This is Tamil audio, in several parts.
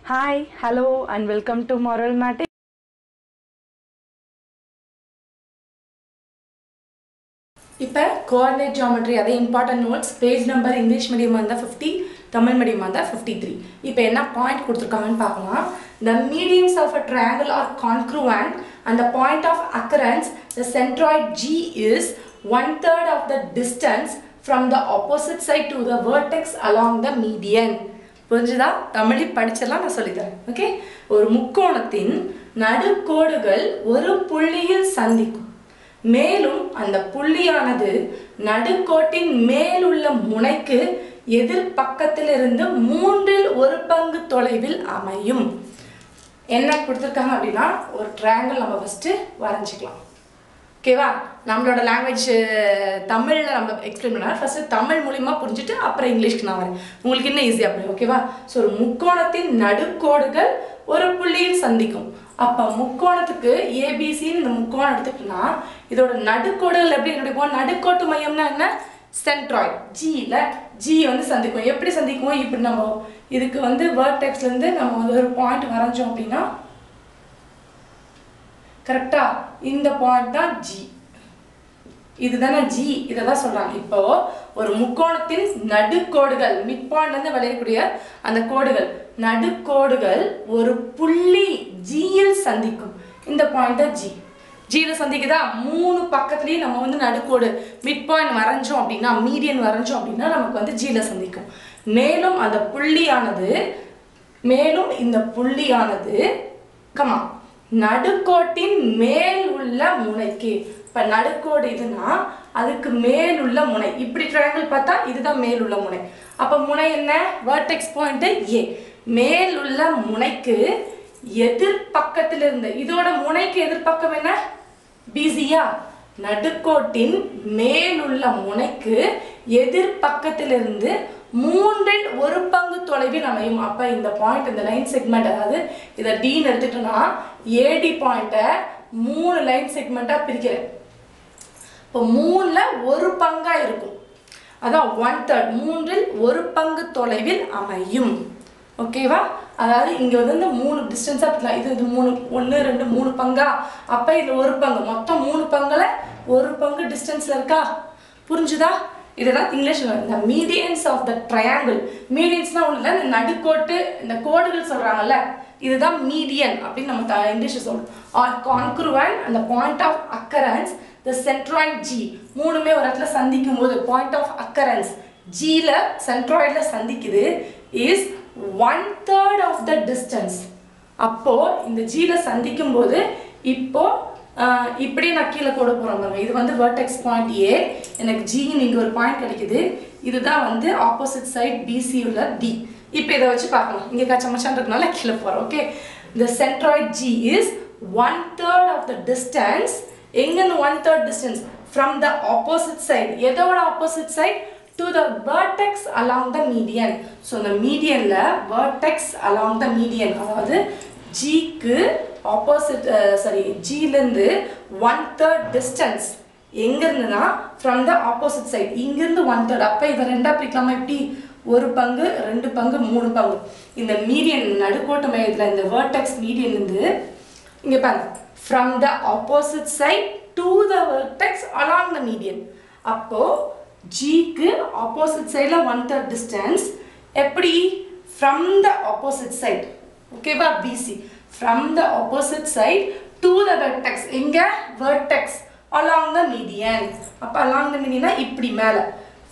Hi, hello, and welcome to Moral Matic. இப்போ கோஆர்டினேட் ஜாமெட்ரி அதே important notes page number English medium வந்தால் ஃபிஃப்டி தமிழ் மீடியம் வந்தால் ஃபிஃப்டி த்ரீ இப்போ என்ன பாயிண்ட் கொடுத்துருக்காங்கன்னு பார்க்கலாம் the medians of a triangle are congruent and the point of occurrence the centroid G is one third of the distance from the opposite side to the vertex along the median புரிஞ்சுதா தமிழில் படிச்செல்லாம் நான் சொல்லித்தரேன் ஓகே ஒரு முக்கோணத்தின் நடுக்கோடுகள் ஒரு புள்ளியில் சந்திக்கும் மேலும் அந்த புள்ளியானது நடுக்கோட்டின் மேலுள்ள முனைக்கு எதிர் பக்கத்திலிருந்து மூன்றில் ஒரு பங்கு தொலைவில் அமையும் என்ன கொடுத்துருக்காங்க அப்படின்னா ஒரு ட்ரையாங்கிள் நம்ம ஃபஸ்ட்டு வரைஞ்சிக்கலாம் ஓகேவா நம்மளோட லாங்குவேஜ் தமிழில் நம்ம எக்ஸ்பிளைன் பண்ணால் ஃபஸ்ட்டு தமிழ் மூலிமா புரிஞ்சுட்டு அப்புறம் இங்கிலீஷ்க்கு நான் வரேன் உங்களுக்கு இன்னும் ஈஸியாக புரியும் ஓகேவா ஸோ ஒரு முக்கோணத்தின் நடுக்கோடுகள் ஒரு புள்ளியில் சந்திக்கும் அப்போ முக்கோணத்துக்கு ஏபிசின்னு இந்த முக்கோணம் எடுத்துக்கிட்டோம்னா இதோட நடுக்கோடுகள் எப்படி கிடைக்கும் நடுக்கோட்டு மையம்னா என்ன சென்ட்ராய்ட் ஜியில் ஜி வந்து சந்திக்கும் எப்படி சந்திக்கும் இப்படி நம்ம இதுக்கு வந்து வேர்டெக்ஸ்லேருந்து நம்ம வந்து ஒரு பாயிண்ட் வரைஞ்சோம் அப்படின்னா கரெக்டா இந்த பாயிண்ட் தான் ஜி இதுதானே ஜி இதை தான் சொல்றாங்க இப்போ ஒரு முக்கோணத்தின் நடுக்கோடுகள் மிட் பாயிண்ட்லேருந்து விளையக்கூடிய அந்த கோடுகள் நடுக்கோடுகள் ஒரு புள்ளி ஜியில் சந்திக்கும் இந்த பாயிண்ட் தான் ஜி ஜியில் சந்திக்குதா மூணு பக்கத்துலேயும் நம்ம வந்து நடுக்கோடு மிட் பாயிண்ட் வரைஞ்சோம் அப்படின்னா மீடியன் வரைஞ்சோம் அப்படின்னா நமக்கு வந்து ஜியில் சந்திக்கும் மேலும் அந்த புள்ளியானது மேலும் இந்த புள்ளியானது கமா நடுக்கோட்டின் மேல் உள்ள முனைக்கு இப்போ நடுக்கோடு இதுனா அதுக்கு மேல் உள்ள முனை இப்படி ட்ரையாங்கிள் பார்த்தா இதுதான் மேல் உள்ள முனை அப்போ முனை என்ன வேர்டெக்ஸ் பாயிண்ட் ஏ மேல் உள்ள முனைக்கு எதிர் பக்கத்தில் இருந்து இதோட முனைக்கு எதிர்ப்பக்கம் என்ன பிசியா நடுக்கோட்டின் மேலுள்ள முனைக்கு எதிர் பக்கத்திலிருந்து மூன்றில் ஒரு பங்கு தொலைவில் அமையும் அப்ப இந்த பாயிண்ட் இந்த லைன் செக்மெண்ட் அதாவது இதை டீன் எடுத்துட்டோம்னா ஏடி பாயிண்ட்டை மூணு லைன் செக்மெண்ட்டா பிரிக்கிறேன் இப்போ மூணுல ஒரு பங்கா இருக்கும் அதான் ஒன் தேர்ட் மூன்றில் ஒரு பங்கு தொலைவில் அமையும் ஓகேவா அதாவது இங்கே வந்து இந்த மூணு டிஸ்டன்ஸாக இருக்கலாம் இது இது மூணு ஒன்று ரெண்டு மூணு பங்கா அப்போ இது ஒரு பங்கு மொத்தம் மூணு பங்குல ஒரு பங்கு டிஸ்டன்ஸில் இருக்கா புரிஞ்சுதா இதெல்லாம் இங்கிலீஷில் இந்த மீடியன்ஸ் ஆஃப் த ட்ரையாங்கிள் மீடியன்ஸ்னால் ஒன்றும் இல்லை இந்த நடுக்கோட்டு இந்த கோடுகள் சொல்கிறாங்கல்ல இதுதான் மீடியன் அப்படின்னு நம்ம த- இங்கிலீஷில் சொல்றோம் ஆர் கான்க்ருவன் அந்த point of occurrence the centroid G மூணுமே ஒரு இடத்துல சந்திக்கும் போது பாயிண்ட் ஆஃப் அக்கரன்ஸ் ஜியில் சென்ட்ராய்டில் சந்திக்குது is one third of the distance அப்போ இந்த ஜியில் சந்திக்கும் போது இப்போ ஆஹ், இப்படி நான் கீழே கூட போகிறோம் பாருங்க இது வந்து வெர்டெக்ஸ் பாயிண்ட் ஏ எனக்கு ஜின்னு இங்கே ஒரு பாயிண்ட் கிடைக்குது இதுதான் வந்து ஆப்போசிட் சைட் பிசி உள்ள டி இப்போ இதை வச்சு பார்க்கலாம் இங்கே கச்ச மச்சான் இருக்கனால கீழே போகிறோம் ஓகே இந்த centroid G is one third of the distance எங்கேருந்து one third distance from the opposite side எதோட opposite side to the vertex along the median so இந்த மீடியனில் vertex along the median அதாவது ஜிக்கு ஆப்போசிட் சாரி ஜிலேருந்து ஒன் தேர்ட் டிஸ்டன்ஸ் எங்கேருந்துனா ஃப்ரம் த ஆப்போசிட் சைட் இங்கேருந்து ஒன் தேர்ட் அப்போ இதை ரெண்டாக பிரிக்கலாமா இப்படி ஒரு பங்கு ரெண்டு பங்கு மூணு பங்கு இந்த மீடியன் நடுக்கோட்டு மையத்தில் இந்த vertex median இருந்து இங்க பாருங்க from the opposite side to the vertex along the median அப்போ ஜிக்கு ஆப்போசிட் சைடில் ஒன் தேர்ட் டிஸ்டன்ஸ் எப்படி ஃப்ரம் த ஆப்போசிட் சைட் ஓகேவா BC from the opposite side to the vertex எங்க வெர்டெக்ஸ் அலாங் த மீடியன் அப்போ அலாங் த மீடியனா இப்படி மேலே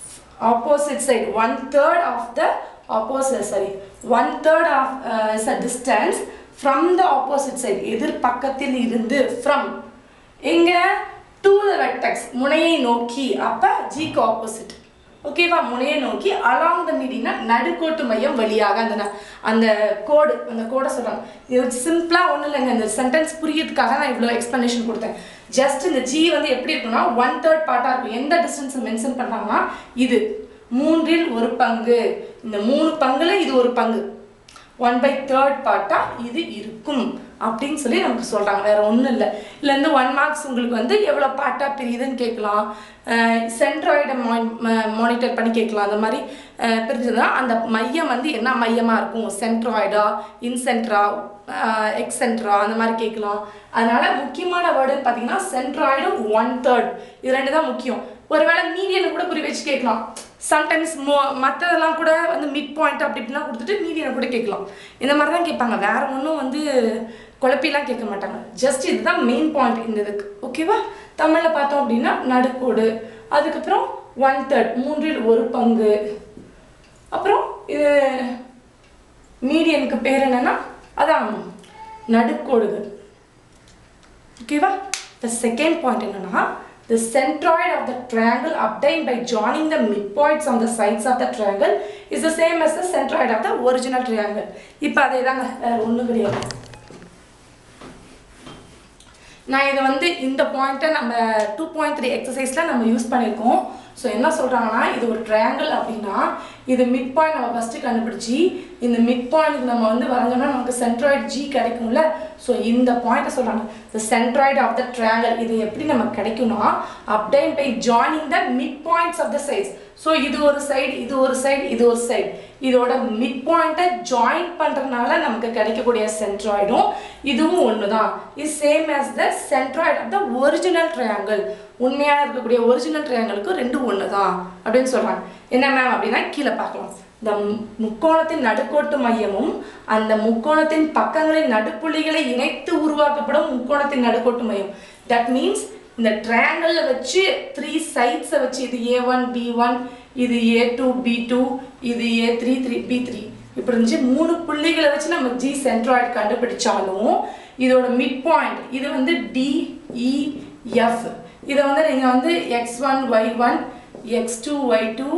opposite side one third of the opposite sorry one third of uh, is a distance from the opposite side எதிர் பக்கத்தில் இருந்து from எங்க to the vertex முனையை நோக்கி அப்ப ஜிக்கு ஆப்போசிட் ஓகேவா முனையை நோக்கி அலாங் த மீடினா நடுக்கோட்டு மையம் வழியாக அந்த ந- அந்த கோடு அந்த கோடை சொல்றாங்க இது சிம்பிளாக ஒன்றும் இல்லைங்க இந்த சென்டென்ஸ் புரியறதுக்காக நான் இவ்வளோ எக்ஸ்ப்ளனேஷன் கொடுத்தேன் ஜஸ்ட் இந்த ஜி வந்து எப்படி இருக்குன்னா ஒன் தேர்ட் பார்ட்டாக இருக்கும் எந்த டிஸ்டன்ஸை மென்ஷன் பண்ணுறாங்கன்னா இது மூன்றில் ஒரு பங்கு இந்த மூணு பங்குல இது ஒரு பங்கு ஒன் பை தேர்ட் பார்ட்டாக இது இருக்கும் அப்படின்னு சொல்லி நமக்கு சொல்கிறாங்க வேற ஒன்றும் இல்லை இல்லை இந்த ஒன் மார்க்ஸ் உங்களுக்கு வந்து எவ்வளோ பார்ட்டாக பிரியுதுன்னு கேட்கலாம் சென்ட்ராய்டை மானிட்டர் பண்ணி கேட்கலாம் அந்த மாதிரி பிரிஞ்சதுன்னா அந்த மையம் வந்து என்ன மையமாக இருக்கும் சென்ட்ராய்டா இன்சென்ட்ரா எக்ஸென்ட்ரா அந்த மாதிரி கேட்கலாம் அதனால முக்கியமான வேர்டுன்னு பார்த்தீங்கன்னா சென்ட்ராய்டும் ஒன் தேர்ட் இது ரெண்டு தான் முக்கியம் ஒருவேளை மீடியனை கூட குறி வச்சு கேட்கலாம் சம்டைம்ஸ் மோ மற்றதெல்லாம் கூட வந்து மிட் பாயிண்ட் அப்படி இப்படிலாம் கொடுத்துட்டு மீடியனை கூட கேட்கலாம் இந்த மாதிரி தான் கேட்பாங்க வேற ஒன்றும் வந்து குழப்பிலாம் கேட்க மாட்டாங்க ஜஸ்ட் இதுதான் மெயின் பாயிண்ட் இந்த இதுக்கு ஓகேவா தமிழில் பார்த்தோம் அப்படின்னா நடுக்கோடு அதுக்கப்புறம் ஒன் தேர்ட் மூன்றில் ஒரு பங்கு அப்புறம் இது மீடியனுக்கு பேர் என்னன்னா அதான் நடுக்கோடுகள் ஓகேவா the second point என்னன்னா the centroid of the triangle obtained by joining the midpoints on the sides of the triangle is the same as the centroid of the original triangle இப்போ அதே தாங்க வேற ஒன்றும் கிடையாது நான் இதை வந்து இந்த பாயிண்ட்டை நம்ம டூ பாயிண்ட் த்ரீ எக்ஸசைஸில் நம்ம யூஸ் பண்ணியிருக்கோம் ஸோ என்ன சொல்கிறாங்கன்னா இது ஒரு ட்ரையாங்கிள் அப்படின்னா இது மிட் பாயிண்ட் நம்ம ஃபஸ்ட்டு கண்டுபிடிச்சி இந்த மிட் பாயிண்ட்டுக்கு நம்ம வந்து வரைஞ்சோம்னா நமக்கு சென்ட்ராய்டு ஜி கிடைக்கும்ல ஸோ இந்த பாயிண்ட்டை சொல்கிறாங்க the centroid of the triangle இது எப்படி நமக்கு கிடைக்கும்னா obtain by joining the midpoints of the சைஸ் ஸோ இது ஒரு சைடு இது ஒரு சைடு இது ஒரு சைடு இதோட மிட் பாயிண்ட்டை ஜாயின் பண்ணுறதுனால நமக்கு கிடைக்கக்கூடிய சென்ட்ராய்டும் இதுவும் ஒன்று தான் is same as the centroid of the original triangle உண்மையாக இருக்கக்கூடிய ஒரிஜினல் ட்ரையாங்கிளுக்கும் ரெண்டும் ஒன்று தான் அப்படின்னு சொல்கிறாங்க என்ன மேம் அப்படின்னா கீழே பார்க்கலாம் இந்த மு- முக்கோணத்தின் நடுக்கோட்டு மையமும் அந்த முக்கோணத்தின் பக்கங்களின் நடுப்புள்ளிகளை இணைத்து உருவாக்கப்படும் முக்கோணத்தின் நடுக்கோட்டு மையம் தட் மீன்ஸ் இந்த ட்ரையாங்கிளில் வச்சு த்ரீ சைட்ஸை வச்சு இது ஏ ஒன் பி ஒன் இது ஏ டூ பி டூ இது A three three B three இப்படி இருந்துச்சு மூணு புள்ளிகளை வச்சு நம்ம ஜி சென்ட்ராய்டு கண்டுபிடிச்சாலும் இதோட மிட் பாயிண்ட் இது வந்து டி இ எஃப் இதை வந்து நீங்கள் வந்து X one Y one X two Y two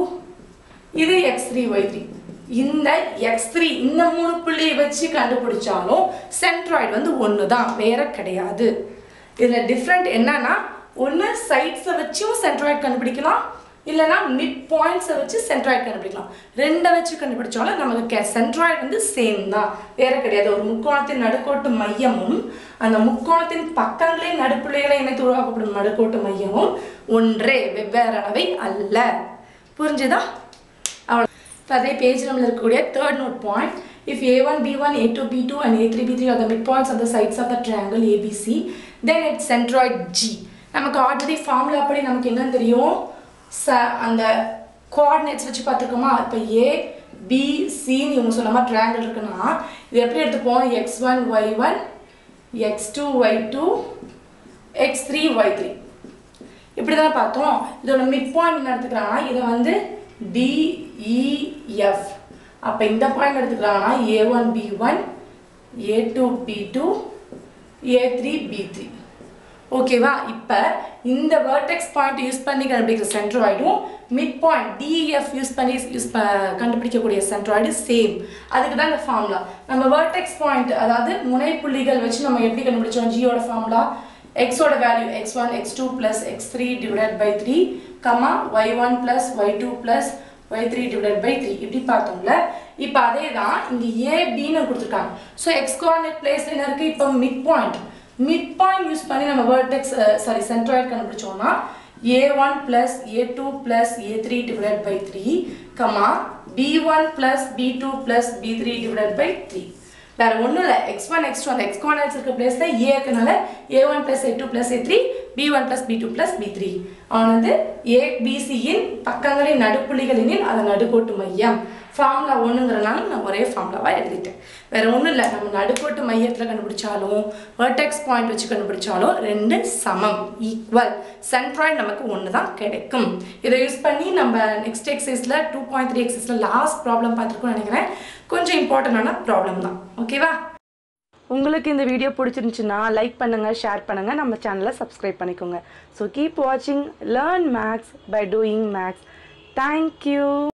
இது எக்ஸ் த்ரீ ஒய் த்ரீ இந்த எக்ஸ் த்ரீ இந்த மூணு புள்ளியை வச்சு கண்டுபிடிச்சாலும் சென்ட்ராய்டு வந்து ஒன்று தான் வேற கிடையாது இதில் டிஃப்ரெண்ட் என்னன்னா ஒன்று சைட்ஸை வச்சும் சென்ட்ராய்டு கண்டுபிடிக்கலாம் இல்லைனா மிட் பாயிண்ட்ஸை வச்சு சென்ட்ராய்டு கண்டுபிடிக்கலாம் ரெண்டை வச்சு கண்டுபிடிச்சாலும் நமக்கு கே சென்ட்ராய்டு வந்து சேம் தான் வேற கிடையாது ஒரு முக்கோணத்தின் நடுக்கோட்டு மையமும் அந்த முக்கோணத்தின் பக்கங்களே நடுப்புள்ளிகளை இணைத்து உருவாக்கப்படும் நடுக்கோட்டு மையமும் ஒன்றே வெவ்வேறானவை அல்ல புரிஞ்சுதா அவ்வளோ இப்போ அதே பேஜ் நம்பரில் இருக்கக்கூடிய third note point if A one B one A two B two and A three B three are the midpoints of the sides of the triangle ABC then it centroid G நமக்கு ஆல்ரெடி ஃபார்முலா படி நமக்கு என்னன்னு தெரியும் ச அந்த கோஆர்டினேட்ஸ் வச்சு பார்த்துருக்கோமா இப்போ ஏ பி சின்னு இவங்க சொன்ன மாதிரி ட்ரையாங்கிள் இருக்குன்னா இது எப்படி எடுத்துப்போம் X one Y one X two Y two X three Y three இப்படி தானே பார்த்தோம் இதோட மிட் பாயிண்ட் என்ன எடுத்துக்கிறாங்கன்னா இதை வந்து டிஇஎஃப் அப்போ இந்த பாயிண்ட் எடுத்துக்கிறாங்கன்னா A one B one A two B two A three B three ஓகேவா இப்போ இந்த வேர்டெக்ஸ் பாயிண்ட் யூஸ் பண்ணி கண்டுபிடிக்கிற சென்ட்ராய்டும் மிட் பாயிண்ட் டிஎஃப் யூஸ் பண்ணி யூஸ் ப கண்டுபிடிக்கக்கூடிய சென்ட்ராய்டு சேம் அதுக்கு தான் இந்த ஃபார்முலா நம்ம வேர்டெக்ஸ் பாயிண்ட் அதாவது முனைப்புள்ளிகள் வச்சு நம்ம எப்படி கண்டுபிடிச்சோம் ஜியோட ஃபார்முலா எக்ஸோட value X one X two plus X three divide by three comma Y one plus Y two plus Y three divide by three இப்படி பார்த்தோம்ல இப்போ அதே தான் இங்கே ஏபின்னு கொடுத்துருக்காங்க ஸோ எக்ஸ் கோஆர்டினேட் பிளேஸ் என்ன இருக்குது இப்போ midpoint midpoint use பண்ணி நம்ம வேர்டெக்ஸ் சாரி சென்ட்ராய்ட் கண்டுபிடிச்சோம்னா A one plus A two plus A three divide by three comma B one plus B two plus B three divide by three வேற ஒன்றும் இல்லை எக்ஸ் ஒன் எக்ஸ் டூ அந்த எக்ஸ் கோஆர்டினேட்ஸ் இருக்க பிளேஸில் ஏ இருக்கனால A one plus A two plus A three B one plus B two plus B three ஆனது ஏ பிசியின் பக்கங்களின் நடுப்புள்ளிகளின் அதன் நடுக்கோட்டு மையம் ஃபார்முலா ஒன்றுங்கிறனால நான் ஒரே ஃபார்முலாவாக எழுதிட்டேன் வேற ஒன்றும் இல்லை நம்ம நடுக்கோட்டு மையத்தில் கண்டுபிடிச்சாலும் வெர்டெக்ஸ் பாயிண்ட் வச்சு கண்டுபிடிச்சாலும் ரெண்டு சமம் ஈக்குவல் சென்ட்ராய்ட் நமக்கு ஒன்று தான் கிடைக்கும் இதை யூஸ் பண்ணி நம்ம நெக்ஸ்ட் எக்ஸசைஸில் டூ பாயிண்ட் த்ரீ எக்ஸசைஸில் லாஸ்ட் ப்ராப்ளம் பார்த்துருக்கோம்னு நினைக்கிறேன் கொஞ்சம் இம்பார்ட்டண்டான ப்ராப்ளம் தான் ஓகேவா உங்களுக்கு இந்த வீடியோ பிடிச்சிருந்துச்சுன்னா லைக் பண்ணுங்கள் ஷேர் பண்ணுங்கள் நம்ம சேனலை சப்ஸ்கிரைப் பண்ணிக்கோங்க ஸோ கீப் வாட்சிங் learn maths by doing maths thank you